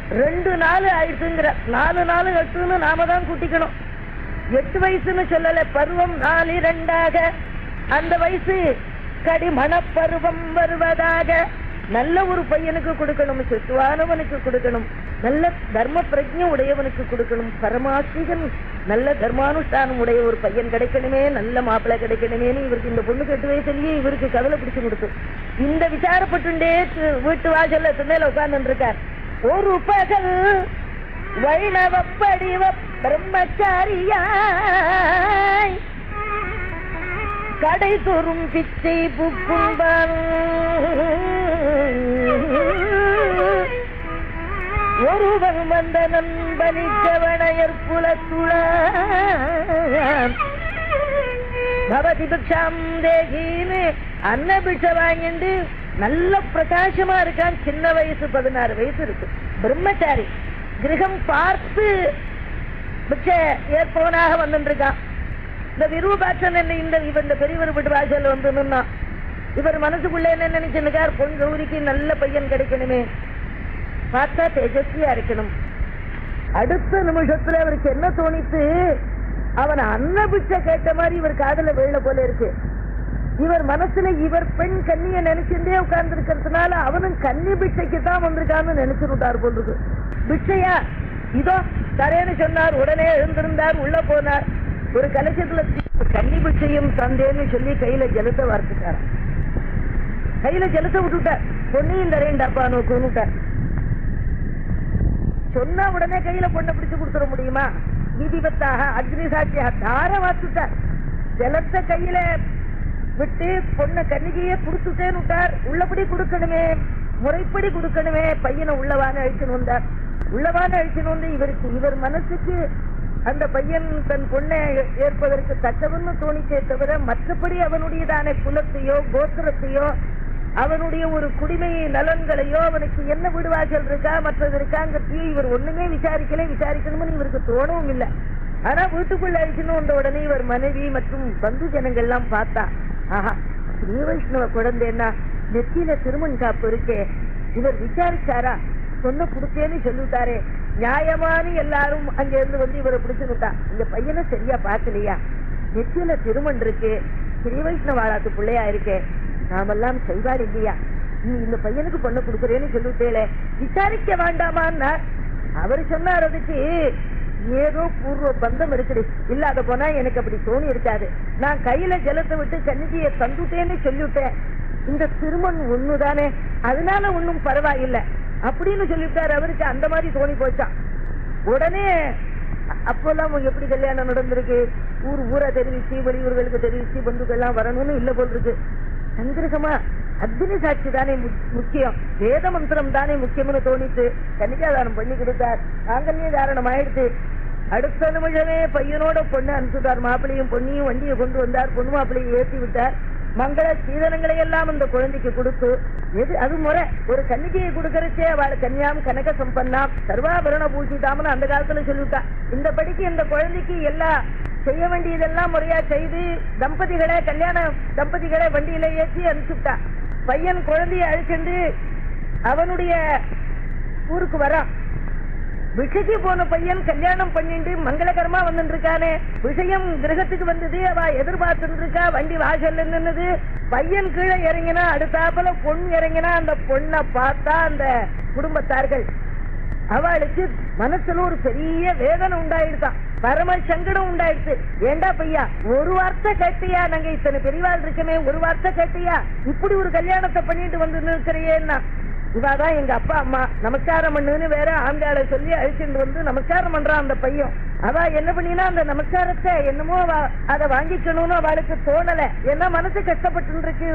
ரெண்டு நாள் ஆயிடுச்சுங்கிற நாலு நாள் எட்டுன்னு நாம தான் கூட்டிக்கணும் எட்டு வயசுன்னு சொல்லல பருவம் நாலு ரெண்டாக அந்த வயசு கடிமண பருவம் வருவதாக நல்ல ஒரு பையனுக்கு கொடுக்கணும் சிசுவானவனுக்கு கொடுக்கணும் நல்ல தர்ம பிரஜை உடையவனுக்கு கொடுக்கணும் பரமாசிகன் நல்ல தர்மானுஷ்டானம் உடைய ஒரு பையன் கிடைக்கணுமே நல்ல மாப்பிள்ளை கிடைக்கணுமேன்னு இவருக்கு இந்த பொண்ணுக்கு எட்டு வயசுலயே இவருக்கு கவலை பிடிச்சு கொடுத்து இந்த விசாரப்பட்டுண்டே து- வீட்டு வாசல்ல திண்ணையில உட்கார்ந்து இருக்கார் ஒரு பகல் வைணவப்படிவ பிரம்மச்சாரியாய் கடை தோறும் பிச்சை புக்கும்பான் ஒருவன் வந்த நண்பனிக்கவனையர் புலத்துளான் பவதி பிக்ஷாம் தேகின்னு அன்ன பிக்ஷ வாங்கிண்டு நல்ல பிரகாசமா இருக்கான் சின்ன வயசு பதினாறு வயசு இருக்கு பிரம்மச்சாரி கிரகம் பார்த்து பிக்ஷ ஏற்பவனாக வந்துருக்கான் இந்த விருபாட்சன் என்ன இந்த இவர் இந்த பெரியவர் வீட்டு வாசல் வந்து நின்னான் இவர் மனசுக்குள்ள என்ன நினைச்சுருக்கார் பொன் கௌரிக்கு நல்ல பையன் கிடைக்கணுமே பார்த்தா தேஜஸ்வியா இருக்கணும் அடுத்த நிமிஷத்துல அவருக்கு என்ன தோணித்து அவன் அன்ன பிச்சை கேட்ட மாதிரி இவர் காதுல வேலை போல இருக்கு இவர் மனசுல இவர் பெண் கன்னிய நினைச்சுட்டே உட்கார்ந்து இருக்கிறதுனால அவனும் கன்னி பிச்சைக்கு தான் வந்திருக்கான்னு நினைச்சுட்டார் போல் இருக்கு பிச்சையா இதோ தரேன்னு சொன்னார் உடனே எழுந்திருந்தார் உள்ள போனார் ஒரு கலசத்துல கன்னி பிச்சையும் தந்தேன்னு சொல்லி கையில ஜலத்தை வார்த்துட்டார் கையில ஜலத்தை விட்டுட்டார் பொன்னையும் தரேன்டாப்பா நோக்குன்னுட்டார் சொன்ன உடனே கையில பொண்ணை பிடிச்சு கொடுத்துட முடியுமா விதிவத்தாக அக்னி சாட்சியாக தார வாத்துட்டார் ஜலத்தை கையில விட்டு பொண்ணை கன்னிகையே கொடுத்துட்டேன்னு விட்டார் உள்ளபடி கொடுக்கணுமே முறைப்படி கொடுக்கணுமே பையனை உள்ளவான அழிச்சுன்னு வந்தார் உள்ளவான அழிச்சுன்னு வந்து இவருக்கு இவர் மனசுக்கு அந்த பையன் தன் பொண்ணை ஏற்பதற்கு தக்கவன்னு தோணிச்சே தவிர மற்றபடி அவனுடையதான குலத்தையோ கோத்திரத்தையோ அவனுடைய ஒரு குடிமை நலன்களையோ அவனுக்கு என்ன விடுவாசல் இருக்கா மற்றது இருக்காங்கிறதையும் இவர் ஒண்ணுமே விசாரிக்கல விசாரிக்கணும்னு இவருக்கு தோணவும் இல்லை ஆனா வீட்டுக்குள்ள அழிச்சுன்னு வந்த உடனே இவர் மனைவி மற்றும் பந்து ஜனங்கள் எல்லாம் பார்த்தா ஆஹா ஸ்ரீ வைஷ்ணவ குழந்தைன்னா நெத்தியில திருமண் காப்பு இருக்கே இவர் விசாரிச்சாரா சொன்ன கொடுத்தேன்னு சொல்லிட்டாரே நியாயமானு எல்லாரும் அங்க இருந்து வந்து இவரை பிடிச்சுனுட்டா இந்த பையனை சரியா பார்க்கலையா நெத்தியில திருமண் இருக்கு ஸ்ரீ வைஷ்ணவாளாத்து பிள்ளையா இருக்கே நாமெல்லாம் செய்வார் இல்லையா நீ இந்த பையனுக்கு பொண்ணு கொடுக்குறேன்னு சொல்லிட்டேல விசாரிக்க வேண்டாமான்னா அவர் சொன்னார் அதுக்கு ஏதோ பூர்வ பந்தம் இருக்குது இல்லாத போனா எனக்கு அப்படி தோணி இருக்காது நான் கையில ஜலத்தை விட்டு கன்னிகையை தந்துட்டேன்னு சொல்லிவிட்டேன் இந்த திருமண் ஒண்ணுதானே அதனால ஒண்ணும் பரவாயில்லை அப்படின்னு சொல்லிவிட்டாரு அவருக்கு அந்த மாதிரி தோணி போச்சான் உடனே அ- அப்போல்லாம் எப்படி கல்யாணம் நடந்திருக்கு ஊர் ஊரை தெரிவிச்சு வெளியூர்களுக்கு தெரிவிச்சு பந்துக்கெல்லாம் வரணும்னு இல்ல போல் இருக்கு சந்திரகமா அக்னி சாட்சி தானே மு- முக்கியம் வேத மந்திரம் தானே முக்கியம்னு தோணித்து கன்னிகாதானம் பண்ணி கொடுத்தார் நாங்கள்யே தாரணம் ஆயிடுச்சு அடுத்த நிமிஷமே பையனோட பொண்ணு அனுப்பிச்சுட்டார் மாப்பிளையும் பொண்ணையும் வண்டியை கொண்டு வந்தார் பொண்ணு மாப்பிளையை ஏற்றி விட்டார் மங்கள சீதனங்களை எல்லாம் அந்த குழந்தைக்கு கொடுத்து எது அது முறை ஒரு கன்னிகையை கொடுக்கறச்சே அவள் கன்யாம் கனக சம்பன்னாம் சர்வாபரண பூஜிதாமன்னு அந்த காலத்துல சொல்லிவிட்டா இந்த படிக்கு இந்த குழந்தைக்கு எல்லா செய்ய வேண்டியதெல்லாம் முறையா செய்து தம்பதிகளை கல்யாண தம்பதிகளை வண்டியில ஏற்றி அனுப்பிச்சுட்டா பையன் குழந்தைய அழிச்சுண்டு அவனுடைய ஊருக்கு வரான் விஷய்க்கு போன பையன் கல்யாணம் பண்ணிட்டு மங்களகரமா வந்துட்டு இருக்கானே விஷயம் கிரகத்துக்கு வந்தது அவ எதிர்பார்த்துட்டு இருக்கா வண்டி வாசல்ல நின்னது பையன் கீழே இறங்கினா அடுத்தாப்புல பொண்ணு இறங்கினா அந்த பொண்ணை பார்த்தா அந்த குடும்பத்தார்கள் அவளுக்கு மனசுல ஒரு பெரிய வேதனை உண்டாயிடுதான் பரம சங்கடம் உண்டாயிடுச்சு ஏண்டா பையா ஒரு வார்த்தை கேட்டியா நாங்க இத்தனை பெரியவாள் இருக்கமே ஒரு வார்த்தை கேட்டியா இப்படி ஒரு கல்யாணத்தை பண்ணிட்டு வந்து நிற்கிறியேன்னா இவாதான் எங்க அப்பா அம்மா நமஸ்காரம் பண்ணுன்னு வேற ஆண்டாளை சொல்லி அழிச்சுட்டு வந்து நமஸ்காரம் பண்றான் அந்த பையன் அவ என்ன பண்ணினா அந்த நமஸ்காரத்தை என்னமோ அவ அதை வாங்கிக்கணும்னு அவளுக்கு தோணல ஏன்னா மனசு கஷ்டப்பட்டு இருக்கு